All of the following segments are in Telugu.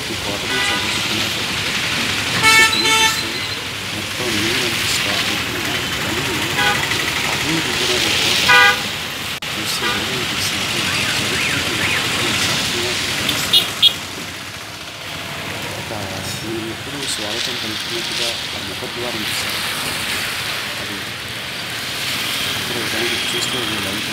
ఈ కోట గురించి ఎంత చెప్పినా చెప్పిన మొత్తం నీళ్ళు ఎంత స్టాక్ అవుతుంది కానీ అదే విజయనగరం చూస్తే చరిత్రకి సాక్ష్యంగా ఒక నేను ఎప్పుడు స్వాగతం పలుకున్నట్టుగా ఆ ముఖద్వారం చూశాను అది అక్కడ దానికి చూస్తే లైట్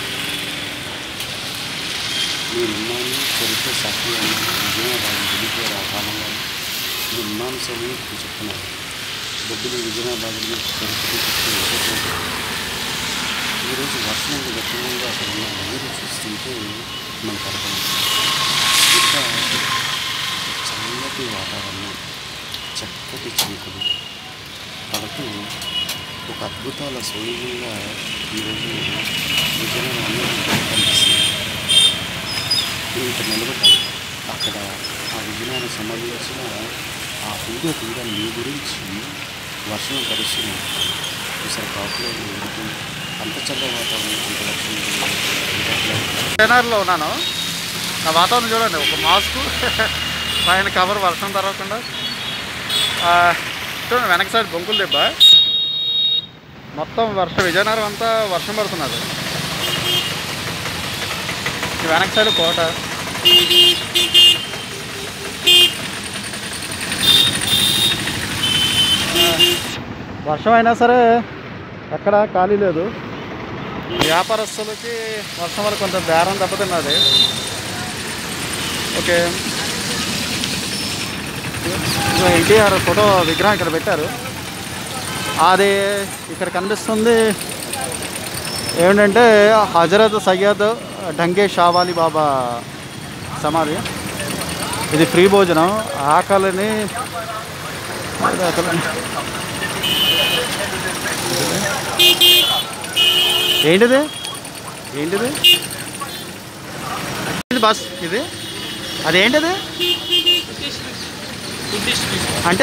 నేనున్నాను చరిత్ర సాక్షి అన్నాను నిజమే వాళ్ళు వెళ్ళిపోయారు ఆ కాలంలో నేను ఉన్నాను సమయం ఇప్పుడు చెప్తున్నాను బొబ్బిలి విజయనగరం చరిత్ర చెప్తూ ఈరోజు వర్షం అంత గట్టిగా అక్కడ ఉన్న నీరు చూస్తుంటే మనకు అర్థమవుతుంది ఇంకా చల్లటి వాతావరణం చక్కటి చినుకులు పడుతూ ఒక అద్భుతాల స్వయంగా ఈరోజు విజయనగరం అనేది కనిపిస్తుంది నేను ఇక్కడ నిలబడ్డా అక్కడ ఆ విజయనగరం సంబంధించిన ఆ పూజ కూడా మీ గురించి వర్షం పరిస్థితి ఒకసారి కాపులో ఉంటుంది అంత చల్ల వాతావరణం అంత వర్షం ట్రైనర్లో ఉన్నాను ఆ వాతావరణం చూడండి ఒక మాస్క్ పైన కవర్ వర్షం తరగకుండా ఆ, చూడండి వెనక సైడ్ బొంకులు దెబ్బ మొత్తం వర్షం విజయనగరం అంతా వర్షం పడుతున్నది ఈ వెనక సైడ్ కోట ఆ, వర్షం అయినా సరే ఎక్కడ ఖాళీ లేదు వ్యాపారస్తులకి వర్షం వల్ల కొంత బేరం దెబ్బతిన్నది ఓకే ఇదిగో ఎన్టీఆర్ ఫోటో విగ్రహం ఇక్కడ పెట్టారు అది ఇక్కడ కనిపిస్తుంది ఏమిటంటే హజరత్ సయ్యద్ ఢంగే షావాలి బాబా సమాధి ఇది ఫ్రీ భోజనం ఆకలిని ఆకలిని ఏంటిది ఏంటిది ఇది బస్ ఇది అదేంటిది అంటే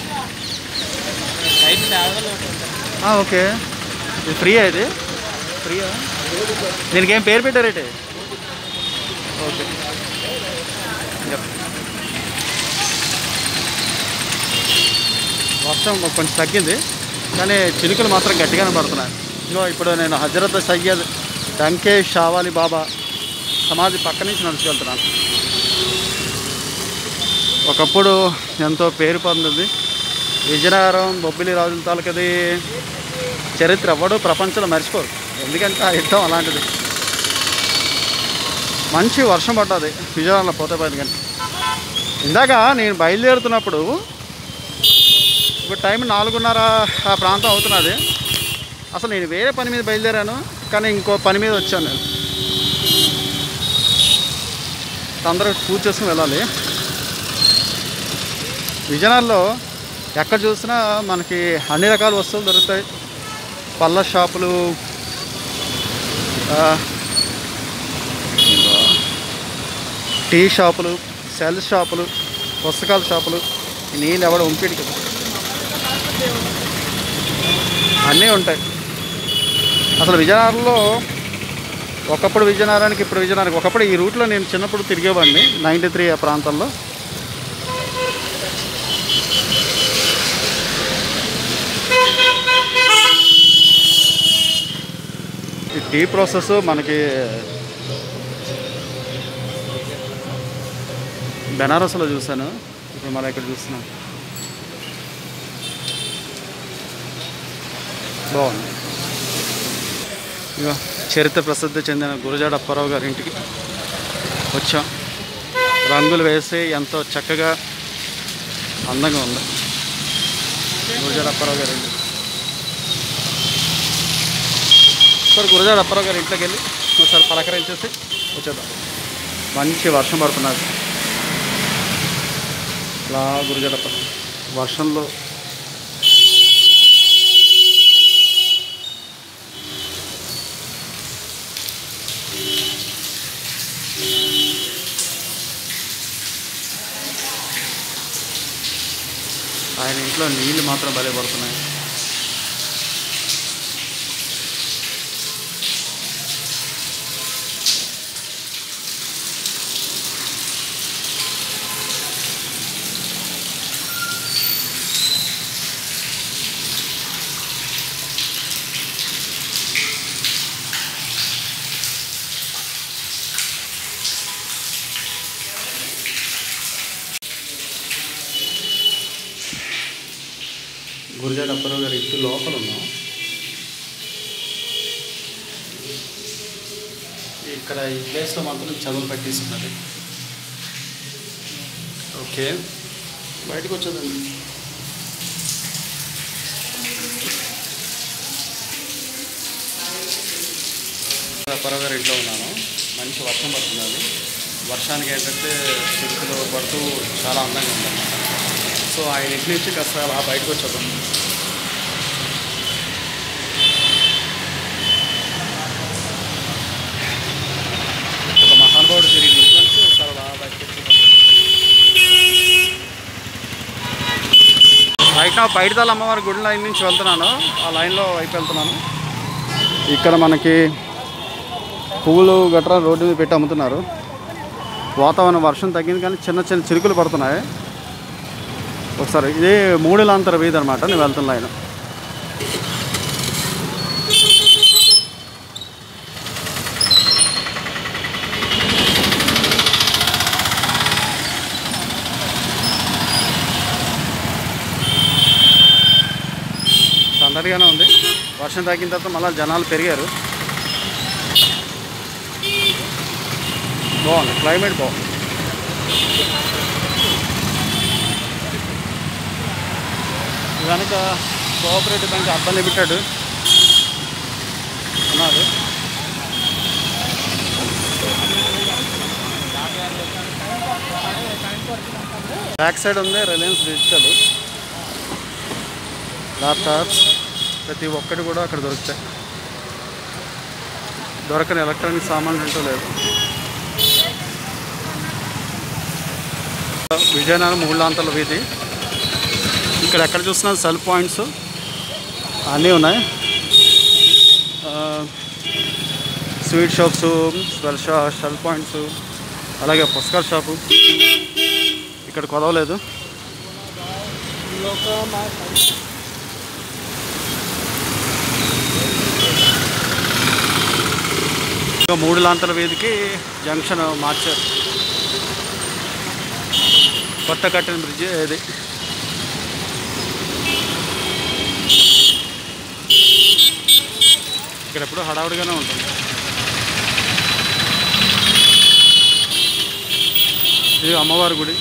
ఆ, ఓకే ఇది ఫ్రీ ఇది ఫ్రీయా దీనికి ఏం పేరు పెట్టారేంటి ఓకే ఇంకా. వర్షం కొంచెం తగ్గింది కానీ చినుకులు మాత్రం గట్టిగానే పడుతున్నాయి ఇదిగో ఇప్పుడు నేను హజరత్ సయ్యద్ డంకే షావాలి బాబా సమాధి పక్క నుంచి నడిచి వెళ్తున్నాను ఒకప్పుడు ఎంతో పేరు పొందింది విజయనగరం బొబ్బిలి రాజుల తాలూకది చరిత్ర ఎవ్వడూ ప్రపంచంలో మర్చిపోరు ఎందుకంటే ఆ యుద్ధం అలాంటిది మంచి వర్షం పడ్డది విజయనగరంలో పోతే పోయింది కానీ ఇందాక నేను బయలుదేరుతున్నప్పుడు ఇప్పుడు టైం నాలుగున్నర ఆ ప్రాంతం అవుతున్నది అసలు నేను వేరే పని మీద బయలుదేరాను కానీ ఇంకో పని మీద వచ్చాను నేను తొందరగా పూజ చేసుకుని వెళ్ళాలి విజయనగరంలో ఎక్కడ చూసినా మనకి అన్ని రకాల వస్తువులు దొరుకుతాయి పళ్ళ షాపులు ఆ, ఇంకా టీ షాపులు సెల్ షాపులు పుస్తకాల షాపులు ఈ నీళ్ళు ఎవడ ఉంపిడి కదా అన్నీ ఉంటాయి అసలు విజయనగరంలో ఒకప్పుడు విజయనగరానికి ఇప్పుడు విజయనగరానికి ఒకప్పుడు ఈ రూట్లో నేను చిన్నప్పుడు తిరిగేవాడిని నైంటీ త్రీ ఆ ప్రాంతంలో ఈ టీ ప్రాసెస్ మనకి బెనారస్లో చూశాను ఇప్పుడు మనం ఇక్కడ చూస్తున్నాం బాగుంది ఇక చరిత్ర ప్రసిద్ధి చెందిన గురజాడ అప్పారావు గారి ఇంటికి వచ్చాం రంగులు వేసి ఎంతో చక్కగా అందంగా ఉంది గురజాడ అప్పారావు గారి ఇంటి ఒకసారి గురజాడ అప్పారావు గారి ఇంట్లోకి వెళ్ళి ఒకసారి పలకరించేసి వచ్చేద్దాం మంచి వర్షం పడుతున్నది ఇలా గురజాడ అప్పారావు వర్షంలో ఆయన ఇంట్లో నీళ్ళు మాత్రం భలే పడుతున్నాయి గురిజాడ అప్పారావు గారి ఇంటి లోపల ఉన్నాం ఇక్కడ ఈ ప్లేస్లో మాత్రం చదువులు పెట్టేస్తున్నది ఓకే బయటకు వచ్చేదండి అప్పారావు గారి ఇంట్లో ఉన్నాను మంచి వర్షం పడుతున్నది వర్షానికి ఏంటంటే చిరుకులు పడుతూ చాలా అందంగా ఉందన్నమాట సో ఆయన ఇంటి నుంచి కాస్త అలా బయటకు వచ్చేద్దాం ఒక మహానుభావుడు తిరిగి ఇంటి నుంచి ఒకసారి అలా బయటకు వచ్చేద్దాం రైట్ నా బయటదల అమ్మవారి గుడి లైన్ నుంచి వెళ్తున్నాను ఆ లైన్లో వైపు వెళ్తున్నాను ఇక్కడ మనకి పువ్వులు గట్రా రోడ్డు మీద పెట్టి అమ్ముతున్నారు వాతావరణం వర్షం తగ్గింది కానీ చిన్న చిన్న చిరుకులు పడుతున్నాయి ఒకసారి ఇదే మూడులాంతర వీధి అనమాట నేను వెళ్తున్న లైన్ సందడిగానే ఉంది వర్షం తగ్గిన తర్వాత మళ్ళీ జనాలు పెరిగారు బాగుంది క్లైమేట్ బాగుంది వెనక కోఆపరేటివ్ బ్యాంక్ అర్బన్ లిమిటెడ్ ఉన్నారు బ్యాక్ సైడ్ ఉంది రిలయన్స్ డిజిటల్ ల్యాప్టాప్స్ ప్రతి ఒక్కటి కూడా అక్కడ దొరుకుతాయి దొరకని ఎలక్ట్రానిక్ సామాన్లు అంటూ లేదు విజయనగరం మూలాంతల వీధి ఇక్కడ ఎక్కడ చూసినా సెల్ పాయింట్స్ అన్నీ ఉన్నాయి ఆ, స్వీట్ షాప్స్ స్వెల్ షా షెల్ పాయింట్స్ అలాగే పుస్తకాల షాపు ఇక్కడ కొదవలేదు ఇంకా మూడు లాంతల వీధికి జంక్షన్ మార్చారు కొత్త కట్టిన బ్రిడ్జ్ ఇది ఇక్కడ ఎప్పుడు హడావుడిగానే ఉంటుంది ఇది అమ్మవారి గుడి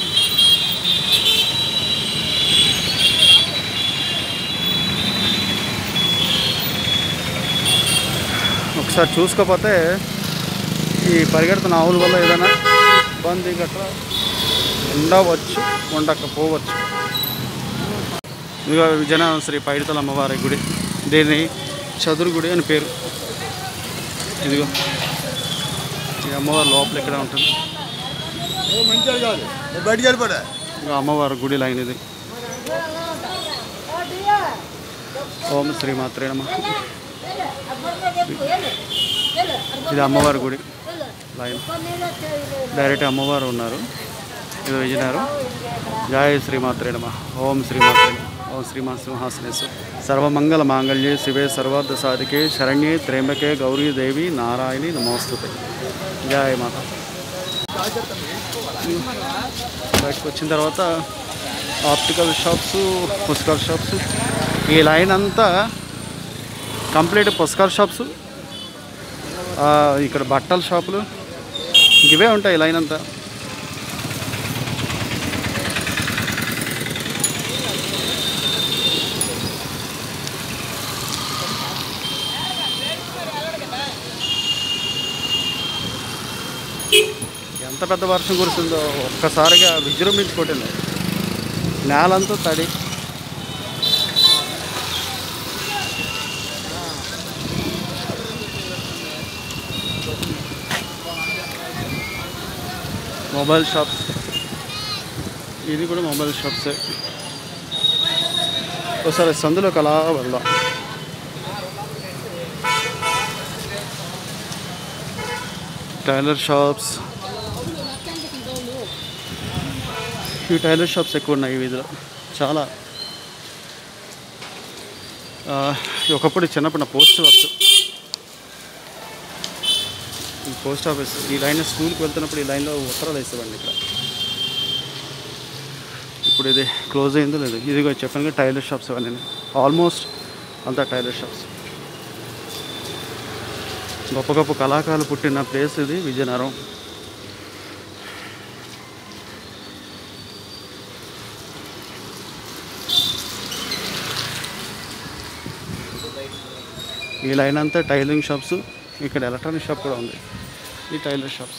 ఒకసారి చూసుకోకపోతే ఈ పరిగెడుతున్న ఆవుల వల్ల ఏదైనా ఇబ్బంది గట్రా ఉండవచ్చు ఉండకపోవచ్చు ఇదిగో విజయనగరం శ్రీ పైడితల అమ్మవారి గుడి దీని చదురు గుడి అని పేరు ఇదిగో ఈ అమ్మవారి లోపల ఇక్కడ ఉంటుంది మంచిగా కాదు బయటికి వెళ్ళిపోడా ఇదిగో అమ్మవారి గుడి లైన్ ఇది ఓం శ్రీమాత్రే నమ ఇది అమ్మవారి గుడి లైన్ డైరెక్ట్ అమ్మవారు ఉన్నారు ఇది విజయనగరం జయ శ్రీమాత్రే నమ ఓం శ్రీమాత్రే నమః. ఓం శ్రీమాన్ సింహాసనేశ్వర సర్వమంగళ మాంగళ్యే శివే సర్వార్థ సాధికే శరణ్యే త్రేంబకే గౌరీ దేవి నారాయణి నమోస్తుతే జయ మాత బయటకు వచ్చిన తర్వాత ఆప్టికల్ షాప్స్ పుస్తకాల షాప్స్ ఈ లైన్ అంతా కంప్లీట్ పుస్తకాల షాప్స్ ఆ, ఇక్కడ బట్టల షాపులు ఇవే ఉంటాయి ఈ లైన్ అంతా ఎంత పెద్ద వర్షం కురిసిందో ఒక్కసారిగా విజృంభించి కొట్టింది నేలంతా తడి మొబైల్ షాప్స్ ఇది కూడా మొబైల్ షాప్సే ఒకసారి సందులోకి అలా వెళ్దాం టైలర్ షాప్స్ ఈ టైలర్ షాప్స్ ఎక్కువ ఉన్నాయి ఈ వీధిలో చాలా ఆ, ఒకప్పుడు చిన్నప్పుడు నా పోస్ట్ వర్క్ ఈ పోస్ట్ ఆఫీస్ ఈ లైన్ స్కూల్కి వెళ్తున్నప్పుడు ఈ లైన్లో ఉత్తరాలు వేసేవాడిని ఇక్కడ ఇప్పుడు ఇది క్లోజ్ అయిందో లేదు ఇదిగో చెప్పాను కదా టైలర్ షాప్స్ అవన్నీ ఆల్మోస్ట్ అంతా టైలర్ షాప్స్ గొప్ప గొప్ప కళాకారులు పుట్టిన ప్లేస్ ఇది విజయనగరం ఈ లైన్ అంతా టైలరింగ్ షాప్స్ ఇక్కడ ఎలక్ట్రానిక్ షాప్ కూడా ఉంది ఈ టైలర్ షాప్స్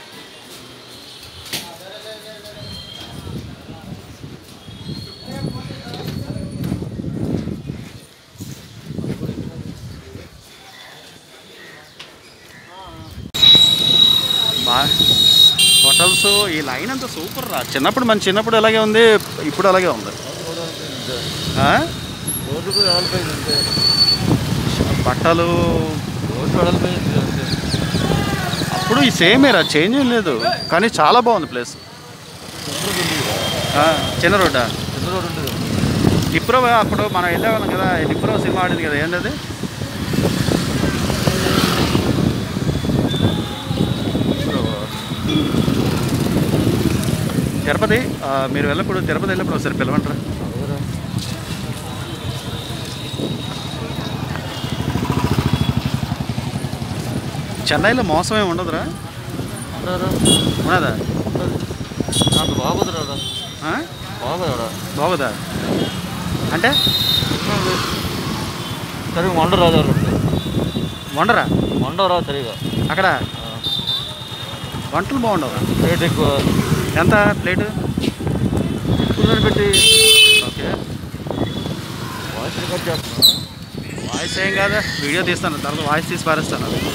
బా హోటల్స్ ఈ లైన్ అంతా సూపర్ రా చిన్నప్పుడు మన చిన్నప్పుడు అలాగే ఉంది ఇప్పుడు అలాగే ఉంది ఆ? రోడ్డుకు వెడల్పోయింది అంతే బట్టలు రోడ్డు వెడల్పోయింది అంతే అప్పుడు ఈ సేమ్ రా చేంజ్ ఏం లేదు కానీ చాలా బాగుంది ప్లేస్ చిన్న రోడ్డా చిన్న రోడ్డు ఉంటుంది డిప్రో అప్పుడు మనం వెళ్ళేవాళ్ళం కదా ఈ డిప్రో సినిమా ఆడింది కదా ఏంటది తిరుపతి ఆ, మీరు వెళ్ళప్పుడు తిరుపతి వెళ్ళినప్పుడు ఒకసారి పిలవంటారా చెన్నైలో మోసం ఏమి ఉండదురా ఉన్నదా అంత బాగుంది రాడా ఆ? బాగుంది రాడా బాగుదా అంటే సరిగా వండ రాదు వండరా వండ రాదు సరిగా అక్కడ వంటలు బాగుండవు రేట్ ఎక్కువ ఎంత ప్లేటు కూలర్ పెట్టి ఓకే వాయిస్ రికార్డ్ చేస్తున్నా వాయిస్ ఏం కాదా వీడియో తీస్తాను తర్వాత వాయిస్ తీసి పారేస్తాను అది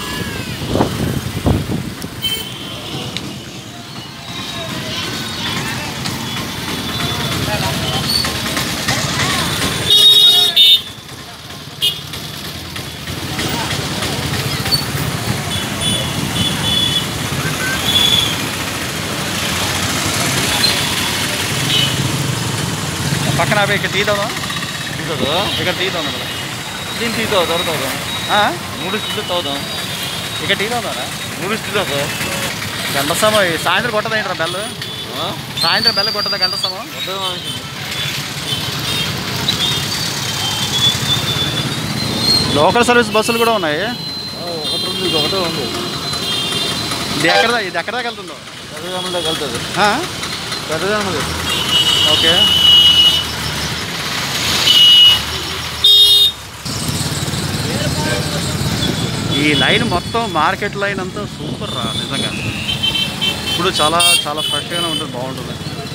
పక్కన అవి ఇక్కడ తీద్దాం తీసుకోదా ఇక్కడ తీద్దాం కదా దీన్ని తీద్దాం తర్వాత ఆ? మూడు ఇస్తుంది తాగుదాం ఇక్కడ తీద్దాం మూడు ఇస్తుందా సార్ గంట సమయం సాయంత్రం కొట్టదా ఏంట్రా బెల్ సాయంత్రం బెల్ల కొట్టదా గంట సమయం లోకల్ సర్వీస్ బస్సులు కూడా ఉన్నాయి ఒకటి ఉంది ఇది ఒకటే ఉంది ఇది ఎక్కడ ఇది ఎక్కడ దాకా వెళ్తుందో పెద్దదానిలోకి వెళ్తుంది ఆ? పెద్దదానిది ఓకే ఈ లైన్ మొత్తం మార్కెట్ లైన్ అంతా సూపర్ రా నిజంగా ఇప్పుడు చాలా చాలా ఫ్రెష్గానే ఉంటుంది బాగుంటుంది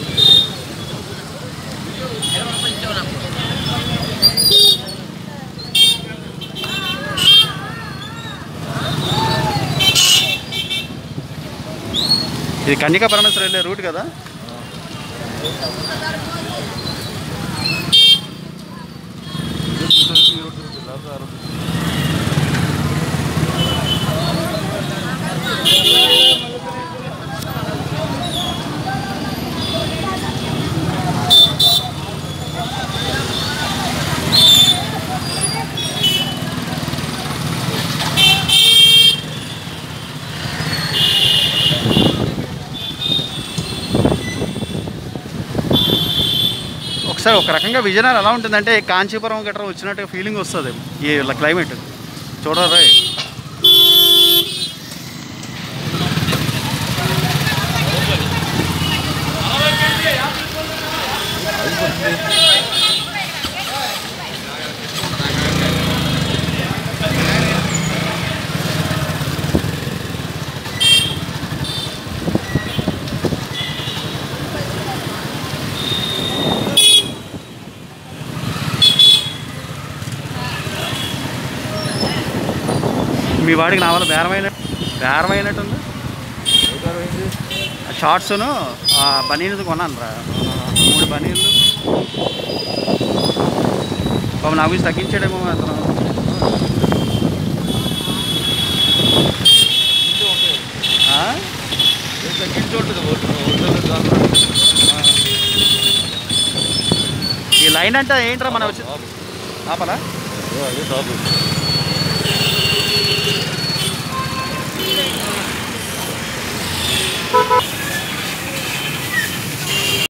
ఇది కన్యకా పరమేశ్వర వెళ్ళే రూట్ కదా ఒకసారి ఒక రకంగా విజయనగరం ఎలా ఉంటుందంటే కాంచీపురం గట్రా వచ్చినట్టు ఫీలింగ్ వస్తుంది ఈ క్లైమేట్ చూడరా మీ వాడికి నా వల్ల బేరమైన బేరమైనట్టుంది షార్ట్స్ను బనీలు కొన్నాను రా మూడు బనీళ్ళు పాపం నా గురించి తగ్గించాడేమో అతను ఆ? గిడ్డు ఉంటుంది హోటల్ ఈ లైన్ అంటే ఏంట్రా మనం వచ్చి ఆపలా అదే షాపు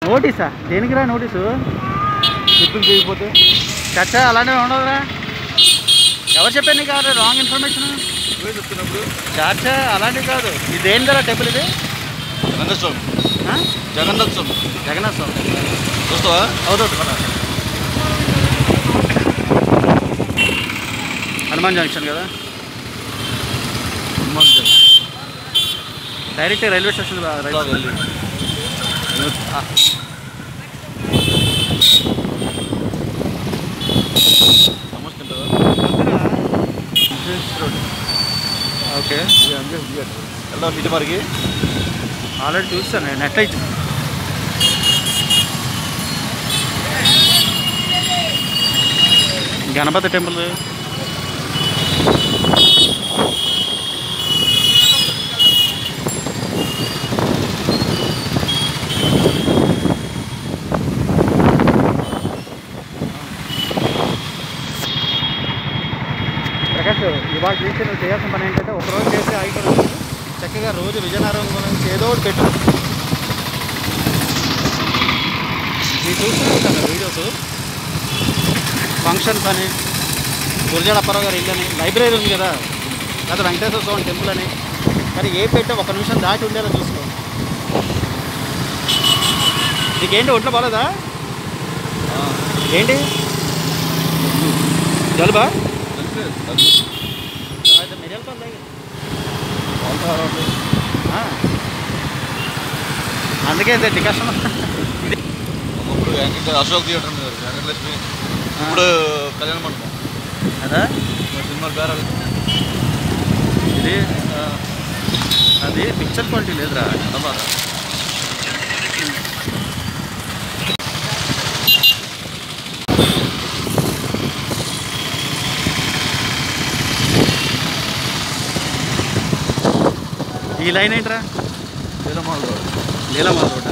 నోటీసా దేనికిరా నోటీసు చెప్పులు చేయకపోతే చచ్చా అలాంటివి ఉండదురా ఎవరు చెప్పారు నీకు కాదు రాంగ్ ఇన్ఫర్మేషన్ నువ్వే చెప్తున్నప్పుడు చాచా అలాంటివి కాదు ఇది దేని కదా టెంపుల్ ఇది జగన్నాథ్ స్వామి ఆ? జగన్నాథ్ స్వామి జగన్నాథ్ స్వామి చూస్తావా అవుతుంది కదా హనుమాన్ జంక్షన్ కదా Hanuman junction. Direct railway station రా- రా రైల్వే వెళ్ళి. ఆ. సమోసా తింటావా? ఓకే ఇది అంతే, ఇది అట్లా. వెళ్దాం ఇటు మరికి ఆల్రెడీ చూస్తాను నేను నెట్ అయితే గణపతి టెంపుల్ ప్రకాష్ ఇవాళ చేసి నువ్వు చేయాల్సిన పని ఏంటంటే ఒక రోజు చేసి అయిపోయి చక్కగా రోజు విజయనగరం గురించి ఏదో ఒకటి పెట్టు నేను చూస్తూనే ఉంటాను వీడియోస్ ఫంక్షన్స్ అని గురజాడ అప్పారావు గారి ఇల్లు అని లైబ్రరీ ఉంది కదా లేదా వెంకటేశ్వర స్వామి టెంపుల్ అని కానీ ఏ పెట్టే ఒక నిమిషం దాటి ఉండేలా చూసుకో నీకేంటి ఒంట్లో బాలేదా ఏంటి జలుబా అంతే, దగ్గు. అయితే మిరియాల పాలు తాగు. పాలహారం ఉంది. ఆ. అందుకే ఇంత డికషన్ ఒకప్పుడు వెంకట అశోక్ థియేటర్ ఉంది కదా, వెంకటలక్ష్మి ఇప్పుడు కళ్యాణ మండపం అదా మా సినిమాలు బేరాలు ఇది ఆ, అది పిక్చర్ క్వాలిటీ లేదురా అన్నమాట ఈ లైన్ ఏంట్రా లీలమాల రోడ్. నీలమాల రోడ్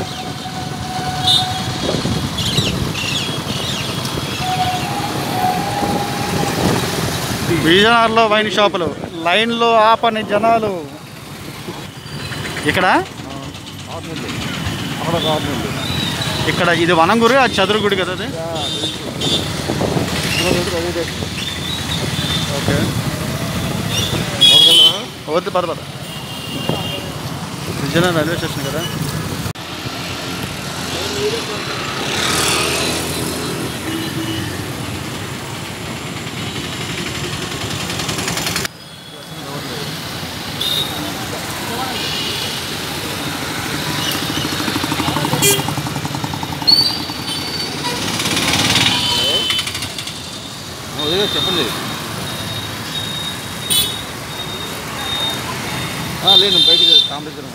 విజయనగరంలో వైన్ షాపులు లైన్లో ఆపని జనాలు ఇక్కడ ఆరు నెలలు. అక్కడ ఒక ఆరు నెలలు. ఇక్కడ ఇది వనంగురి అది చదురు గుడి కదా అది యా, తెలుసు. ఇక్కడ దగ్గర అదే దేశం. ఓకే ఒకరికన్నా వద్దు పద పద విజయనగరం రైల్వే స్టేషన్ కదా అదే చెప్పండి ఆ, లేదు నేను బయటికి కాంపిటీషన్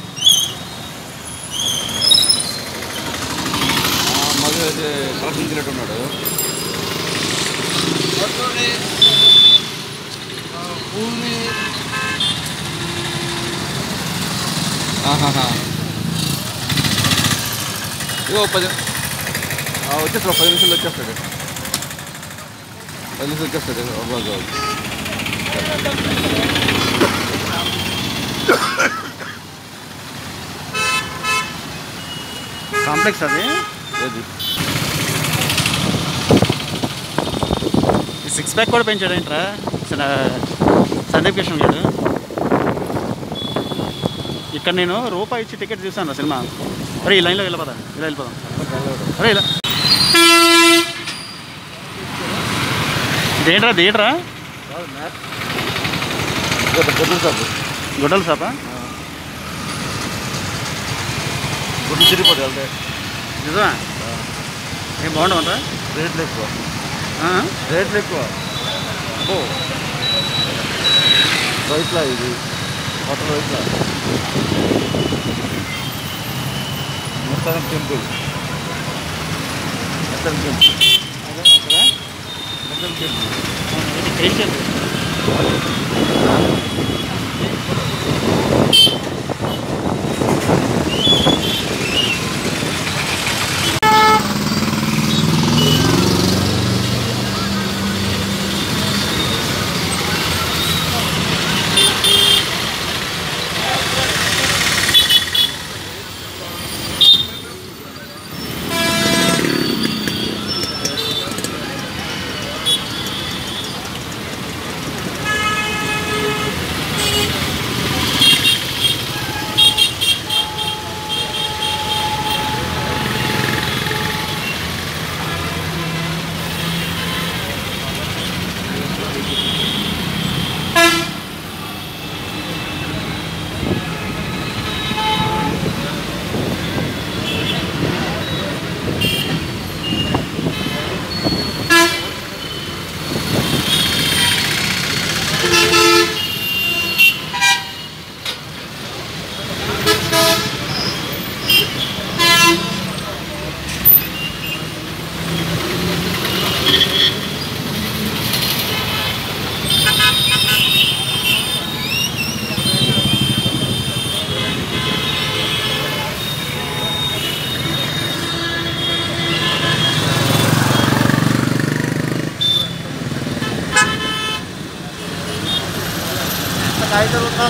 మగ అయితే కలెక్షన్ తిన్నట్టున్నాడు పూరి ఆహాహా. ఇగో పది ఆ, వచ్చేస్తాడు పది నిమిషాలు వచ్చేస్తాడు పది నిమిషాలు వచ్చేస్తాడు అబ్బాయి కావాలి కాంప్లెక్స్ అది లేదు ఈ సిక్స్ ప్యాక్ కూడా పెంచాడు ఏంట్రా సన- సందీప్ కిషన్ గారు ఇక్కడ నేను రూపాయి ఇచ్చి టికెట్ చూసాను సినిమా అరే ఈ లైన్లో వెళ్ళిపోదా ఇలా వెళ్ళిపోదాం అరే ఇలా దేంట్రా దేంట్రా కాదు మ్యాప్ గుడ్డు సాబు గుడ్డల సాపా గుడ్డు తిరిగిపోతే వెళ్తే నిజమా ఏం బాగుండమంటా రేట్లు ఎక్కువ రేట్లు ఎక్కువ అబ్బో రైట్లా ఇది హోటల్ రైట్లా మొత్తం టెంపుల్ మొత్తం టెంపుల్ మొత్తం టెంపుల్ క్రిస్టియన్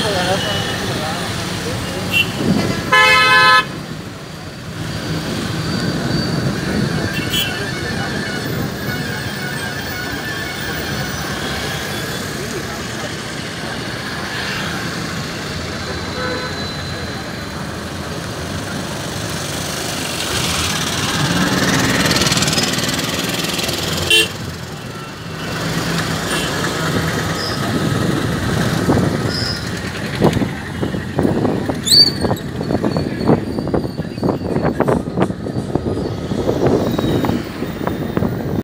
ఆ